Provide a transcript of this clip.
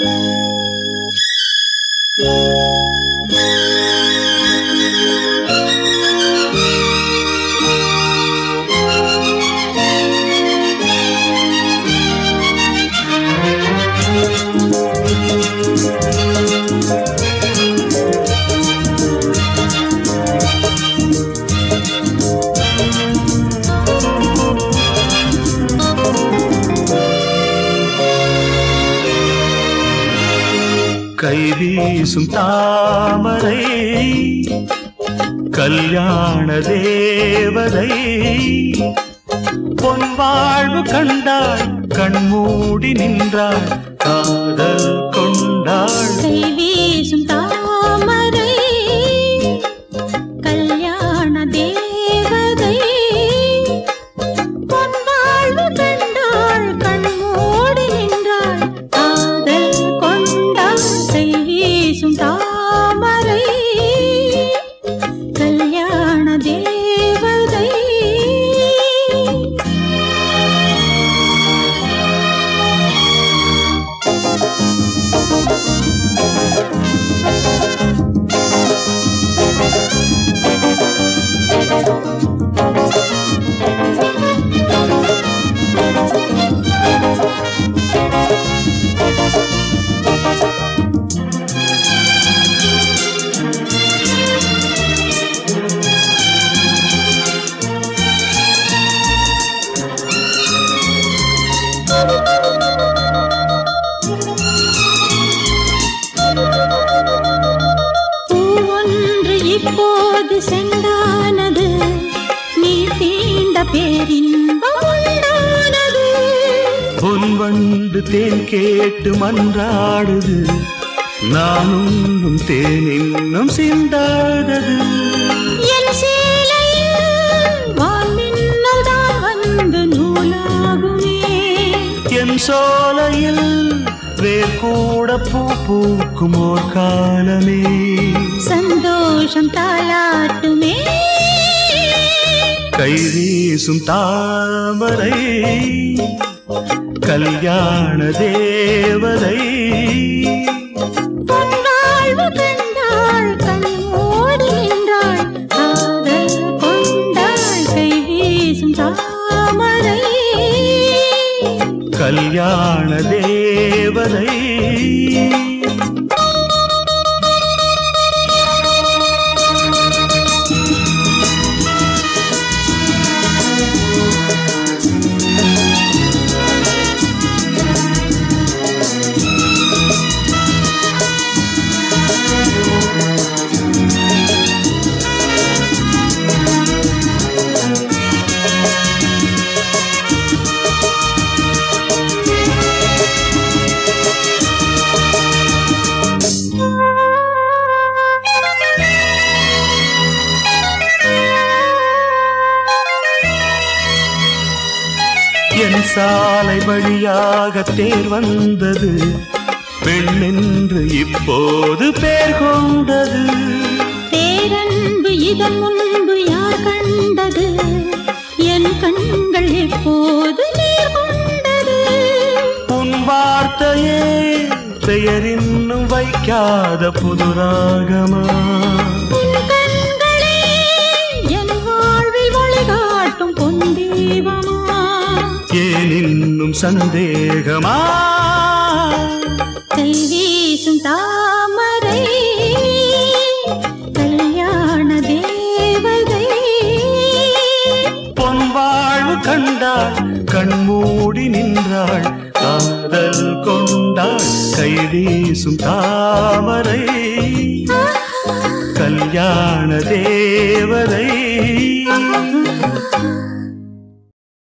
கை வீசும் தாமரை கல்யாண தேவதை பொன் வாழ்வு கண்டாள் கண்மூடி நின்றாள் காதல் கொண்டாள் கை வீசும் தாமரை கல்யாண தேவதை பொன் வாழ்வு கண்டாள் கண்மூடி நின்றாள் காதல் கொண்டாள் கை வீசும் தாமரை கல்யாண தேவதை பூவொன்று இப்போது செண்டானது நீ தீண்ட பேரின்பம் உண்டானது பொன் வண்டு தேன் கேட்டு மன்றாடுது நான் உண்ணும் தேன் இன்னும் சிந்தாதது என் சேலையில் வான்மின்னல் தான் வந்து நூலாகுமே என் சோலையில் வேர் கூட பூ பூக்கும் ஓர் காலமே சந்தோஷம் தாளாட்டுமே கை வீசும் தாமரை கல்யாண தேவதை பொன் வாழ்வு கண்டாள் கண்ணோடு நின்றாள் காதல் கொண்டாள் கை வீசும் தாமரை கல்யாண தேவதை என் சாலை வழியாக தேர் வந்தது பெண்ணென்று இப்போது பேர் கொண்டது பேரன்பு இதன் முன்பு யார் கண்டது என் கண்கள் எப்போது நீர் கொண்டது உன் வார்த்தையே பெயர் இன்னும் வைக்காத புது ராகமா உன் கண்களே என் வாழ்வில் வழிகாட்டும் பொன் தீபமா ஏன் இன்னும் சந்தேகமா கை வீசும் தாமரை கல்யாண தேவதை பொன் வாழ்வு கண்டாள் கண்மூடி நின்றாள் காதல் கொண்டாள் கை வீசும் தாமரை கல்யாண தேவதை